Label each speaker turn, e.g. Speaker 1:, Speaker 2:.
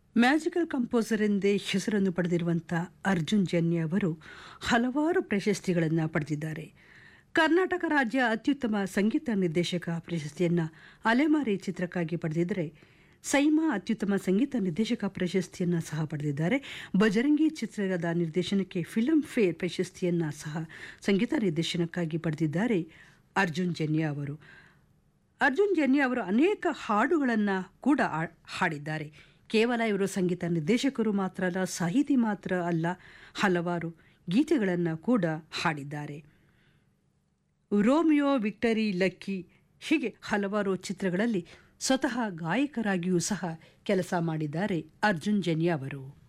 Speaker 1: magical composer ಎಂದೇ ಹೆಸರನ್ನು ಪಡೆದಿರುವಂಥ ಅರ್ಜುನ್ ಜನ್ಯ ಅವರು ಹಲವಾರು ಪ್ರಶಸ್ತಿಗಳನ್ನು ಪಡೆದಿದ್ದಾರೆ ಕರ್ನಾಟಕ ರಾಜ್ಯ ಅತ್ಯುತ್ತಮ ಸಂಗೀತ ನಿರ್ದೇಶಕ ಪ್ರಶಸ್ತಿಯನ್ನು ಅಲೆಮಾರಿ ಚಿತ್ರಕ್ಕಾಗಿ ಪಡೆದಿದ್ದರೆ ಸೈಮಾ ಅತ್ಯುತ್ತಮ ಸಂಗೀತ ನಿರ್ದೇಶಕ ಪ್ರಶಸ್ತಿಯನ್ನು ಸಹ ಪಡೆದಿದ್ದಾರೆ ಬಜರಂಗಿ ಚಿತ್ರದ ನಿರ್ದೇಶನಕ್ಕೆ ಫಿಲ್ಮ್ ಫೇರ್ ಪ್ರಶಸ್ತಿಯನ್ನು ಸಹ ಸಂಗೀತ ನಿರ್ದೇಶನಕ್ಕಾಗಿ ಪಡೆದಿದ್ದಾರೆ ಅರ್ಜುನ್ ಜನ್ಯ ಅವರು ಅರ್ಜುನ್ ಜನ್ಯ ಅವರು ಅನೇಕ ಹಾಡುಗಳನ್ನು ಕೂಡ ಆ- ಹಾಡಿದ್ದಾರೆ ಕೇವಲ ಇವರು ಸಂಗೀತ ನಿರ್ದೇಶಕರು ಮಾತ್ರ ಅಲ್ಲ ಸಾಹಿತಿ ಮಾತ್ರ ಅಲ್ಲ ಹಲವಾರು ಗೀತೆಗಳನ್ನು ಕೂಡ ಹಾಡಿದ್ದಾರೆ ರೋಮಿಯೋ ವಿಕ್ಟರಿ ಲಕ್ಕಿ ಹೀಗೆ ಹಲವಾರು ಚಿತ್ರಗಳಲ್ಲಿ ಸ್ವತಃ ಗಾಯಕರಾಗಿಯೂ ಸಹ ಕೆಲಸ ಮಾಡಿದ್ದಾರೆ ಅರ್ಜುನ್ ಜನ್ಯ ಅವರು